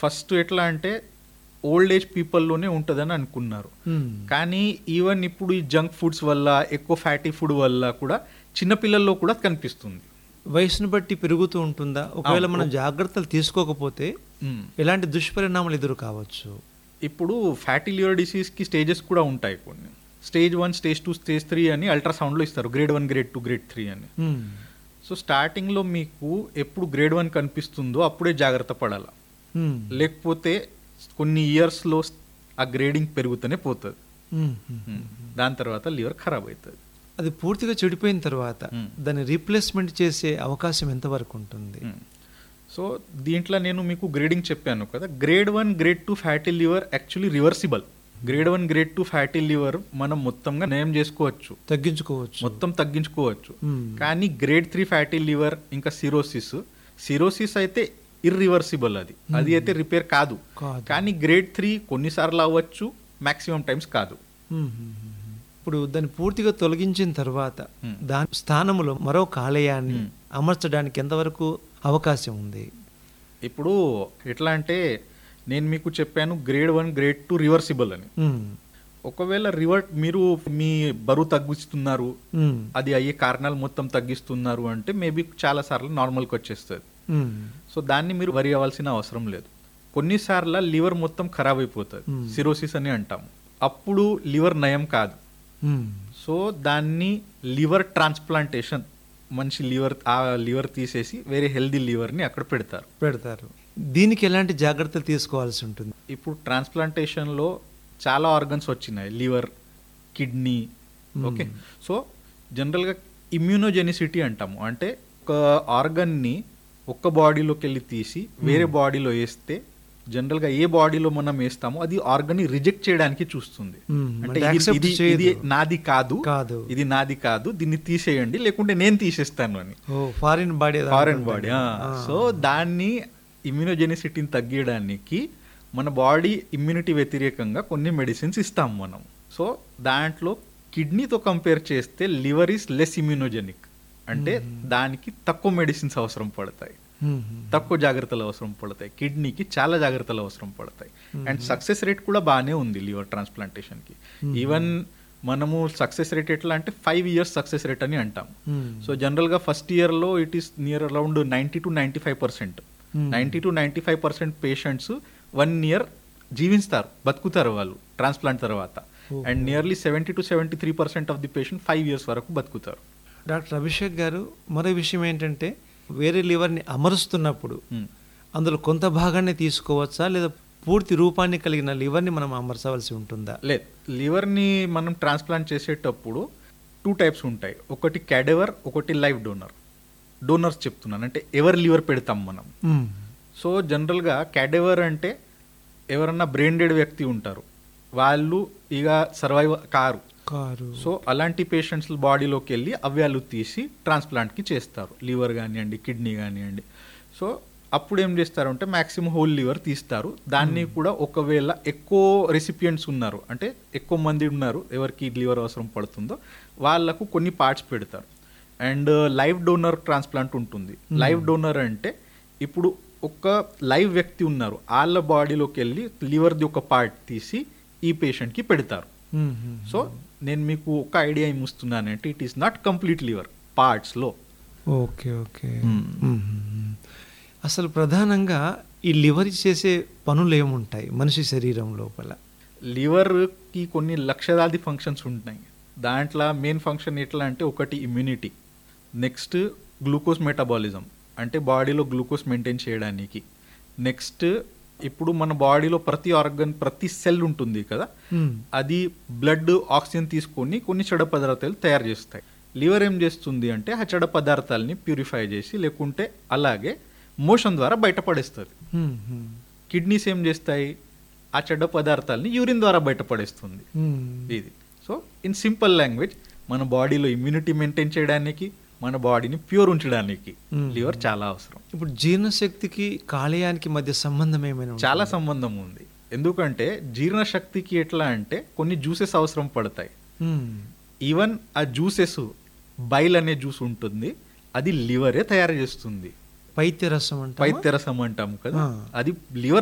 First ఎట్లా అంటే old age పీపుల్లోనే ఉంటుందని అనుకున్నారు మ్మ్. కానీ ఈవెన్ ఇప్పుడు ఈ జంక్ ఫుడ్స్ వల్ల ఎక్కువ ఫ్యాటీ ఫుడ్ వల్ల కూడా చిన్నపిల్లల్లో కూడా కనిపిస్తుంది వయసును బట్టి పెరుగుతూ ఉంటుందా ఒకవేళ మనం జాగ్రత్తలు తీసుకోకపోతే మ్మ్. ఎలాంటి దుష్పరిణామాలు ఎదురు కావచ్చు ఇప్పుడు ఫ్యాటీ లివర్ డిసీజ్కి స్టేజెస్ కూడా ఉంటాయి కొన్ని stage one stage two stage three అని అల్ట్రాసౌండ్లో ఇస్తారు grade one grade two grade three అని మ్మ్. సో స్టార్టింగ్లో మీకు ఎప్పుడు గ్రేడ్ వన్ కనిపిస్తుందో అప్పుడే జాగ్రత్త పడాలి మ్మ్. లేకపోతే కొన్ని ఇయర్స్లో ఆ గ్రేడింగ్ పెరుగుతూనే పోతుంది మ్మ్. మ్మ్. దాని తర్వాత లివర్ ఖరాబ్ అవుతుంది అది పూర్తిగా చెడిపోయిన తర్వాత మ్మ్. దాన్ని రీప్లేస్మెంట్ చేసే అవకాశం ఎంతవరకు ఉంటుంది సో దీంట్లో నేను మీకు గ్రేడింగ్ చెప్పాను కదా grade one grade two fatty liver actually reversible grade one grade two fatty liver మనం మొత్తంగా నయం చేసుకోవచ్చు తగ్గించుకోవచ్చు మొత్తం తగ్గించుకోవచ్చు మ్మ్. కానీ గ్రేడ్ త్రీ ఫ్యాటీ లివర్ ఇంకా సిరోసిస్ సిరోసిస్ అయితే ఇర్రివర్సిబుల్ అది అది అయితే రిపేర్ కాదు కాదు. కానీ గ్రేడ్ త్రీ కొన్నిసార్లు అవ్వచ్చు మాక్సిమం టైమ్స్ కాదు మ్మ్. ఇప్పుడు దాన్ని పూర్తిగా తొలగించిన తర్వాత మ్మ్. దాని స్థానంలో మరో కాలేయాన్ని మ్మ్. అమర్చడానికి ఎంతవరకు అవకాశం ఉంది ఇప్పుడు ఎట్లా అంటే నేను మీకు చెప్పాను grade one grade two reversible అని మ్మ్. ఒకవేళ రివర్ట్ మీరు మీ బరువు తగ్గిస్తున్నారు మ్మ్. అది అయ్యే కారణాలు మొత్తం తగ్గిస్తున్నారు అంటే మేబీ చాలా సార్లు నార్మల్కి వచ్చేస్తుంది మ్మ్. సో దాన్ని మీరు వరి అవ్వాల్సిన అవసరం లేదు కొన్నిసార్లు లివర్ మొత్తం ఖరాబ్ అయిపోతుంది Hmm. సిరోసిస్ అని అంటాము అప్పుడు లివర్ నయం కాదు మ్మ్. సో దాన్ని లివర్ ట్రాన్స్ప్లాంటేషన్ మంచి లివర్ ఆ లివర్ తీసేసి వేరే హెల్దీ లివర్ని అక్కడ పెడతారు పెడతారు దీనికి ఎలాంటి జాగ్రత్తలు తీసుకోవాల్సి ఉంటుంది ఇప్పుడు ట్రాన్స్ప్లాంటేషన్లో చాలా ఆర్గన్స్ వచ్చినాయి లివర్ కిడ్నీ ఓకే సో జనరల్గా ఇమ్యూనోజెనిసిటీ అంటాము అంటే ఒక ఆర్గన్ని ఒక్క బాడీలోకి వెళ్ళి తీసి వేరే బాడీలో వేస్తే జనరల్గా ఏ బాడీలో మనం వేస్తామో అది ఆర్గన్ ని రిజెక్ట్ చేయడానికి చూస్తుంది Hmm. అంటే అంటే ఇది- accept ఇది చేయదు. ఇది నాది కాదు కాదు. ఇది నాది కాదు దీన్ని తీసేయండి లేకుంటే నేను తీసేస్తాను అని ఓ foreign body foreign body so దాన్ని ఇమ్యూనోజెనిసిటీని తగ్గించడానికి మన బాడీ ఇమ్యూనిటీ వ్యతిరేకంగా కొన్ని మెడిసిన్స్ ఇస్తాం మనం సో దాంట్లో కిడ్నీతో కంపేర్ చేస్తే లివర్ ఈస్ లెస్ ఇమ్యూనోజెనిక్ అంటే దానికి తక్కువ మెడిసిన్స్ అవసరం పడతాయి తక్కువ జాగ్రత్తలు అవసరం పడతాయి కిడ్నీకి చాలా జాగ్రత్తలు అవసరం పడతాయి అండ్ సక్సెస్ రేట్ కూడా బాగానే ఉంది లివర్ ట్రాన్స్ప్లాంటేషన్ కి ఈవెన్ మనము సక్సెస్ రేట్ ఎట్లా అంటే ఫైవ్ ఇయర్స్ సక్సెస్ రేట్ అని అంటాం సో జనరల్ గా ఫస్ట్ ఇయర్ లో it is near around ninety to ninety five percent Hmm. Ninety to ninety five percent patients one year జీవిస్తారు బతుకుతారు వాళ్ళు ట్రాన్స్ప్లాంట్ తర్వాత and nearly seventy to seventy three percent of the patient five years వరకు బతుకుతారు doctor Abhishek గారు మరో విషయం ఏంటంటే వేరే లివర్ని అమరుస్తున్నప్పుడు Hmm. అందులో కొంత భాగాన్ని తీసుకోవచ్చా లేదా పూర్తి రూపాన్ని కలిగిన లివర్ని మనం అమర్చవలసి ఉంటుందా లేదు లివర్ని మనం ట్రాన్స్ప్లాంట్ చేసేటప్పుడు టూ టైప్స్ ఉంటాయి ఒకటి క్యాడెవర్ ఒకటి లైవ్ డోనర్ డోనర్స్ చెప్తున్నాను అంటే ఎవరి లివర్ పెడతాం మనం మ్మ్. సో జనరల్గా క్యాడెవర్ అంటే ఎవరన్నా బ్రెయిన్ డెడ్ వ్యక్తి ఉంటారు వాళ్ళు ఇక సర్వైవ్ కారు కారు సో అలాంటి పేషెంట్స్ బాడీలోకి వెళ్ళి అవయాలు తీసి ట్రాన్స్ప్లాంట్కి చేస్తారు లివర్ కానివ్వండి కిడ్నీ కానివ్వండి సో అప్పుడు ఏం చేస్తారు మాక్సిమం హోల్ లివర్ తీస్తారు దాన్ని కూడా ఒకవేళ ఎక్కువ రెసిపియంట్స్ ఉన్నారు అంటే ఎక్కువ మంది ఉన్నారు ఎవరికి లివర్ అవసరం పడుతుందో వాళ్ళకు కొన్ని పార్ట్స్ పెడతారు అండ్ లైవ్ డోనర్ ట్రాన్స్ప్లాంట్ ఉంటుంది లైవ్ డోనర్ అంటే ఇప్పుడు ఒక లైవ్ వ్యక్తి ఉన్నారు వాళ్ళ బాడీలోకి వెళ్ళి లివర్ది ఒక పార్ట్ తీసి ఈ పేషెంట్కి పెడతారు మ్మ్. మ్మ్. సో నేను మీకు ఒక ఐడియా ఏమిస్తున్నానంటే it is not complete liver పార్ట్స్లో ఓకే ఓకే మ్మ్. అసలు ప్రధానంగా ఈ లివర్ చేసే పనులు ఏముంటాయి మనిషి శరీరం లోపల లివర్కి కొన్ని లక్షలాది ఫంక్షన్స్ ఉంటాయి దాంట్లో మెయిన్ ఫంక్షన్ ఎట్లా అంటే ఒకటి ఇమ్యూనిటీ నెక్స్ట్ గ్లూకోజ్ మెటబాలిజం అంటే బాడీలో గ్లూకోజ్ మెయింటైన్ చేయడానికి నెక్స్ట్ ఇప్పుడు మన బాడీలో ప్రతి ఆర్గన్ ప్రతి సెల్ ఉంటుంది కదా మ్మ్. అది బ్లడ్ ఆక్సిజన్ తీసుకొని కొన్ని చెడ పదార్థాలు తయారు చేస్తాయి లివర్ ఏం చేస్తుంది అంటే ఆ చెడ పదార్థాలని ప్యూరిఫై చేసి లేకుంటే అలాగే మోషన్ ద్వారా బయటపడేస్తుంది మ్మ్. మ్మ్. కిడ్నీస్ ఏం చేస్తాయి ఆ చెడ్డ పదార్థాలని యూరిన్ ద్వారా బయటపడేస్తుంది మ్మ్. ఇది సో ఇన్ సింపుల్ లాంగ్వేజ్ మన బాడీలో ఇమ్యూనిటీ మెయింటైన్ చేయడానికి మన బాడీని ప్యూర్ ఉంచడానికి Hmm. లివర్ చాలా అవసరం ఇప్పుడు జీర్ణశక్తికి కాలేయానికి మధ్య సంబంధం ఏమైనా ఉంటుందా? చాలా సంబంధం ఉంది ఎందుకంటే జీర్ణశక్తికి ఎట్లా అంటే కొన్ని జ్యూసెస్ అవసరం పడతాయి మ్మ్. ఈవెన్ ఆ జ్యూసెస్ బైల్ అనే జ్యూస్ ఉంటుంది అది లివరే తయారు చేస్తుంది పైత్య రసం అంటే పైత్యరసం అంటాము కదా ఆ. అది లివర్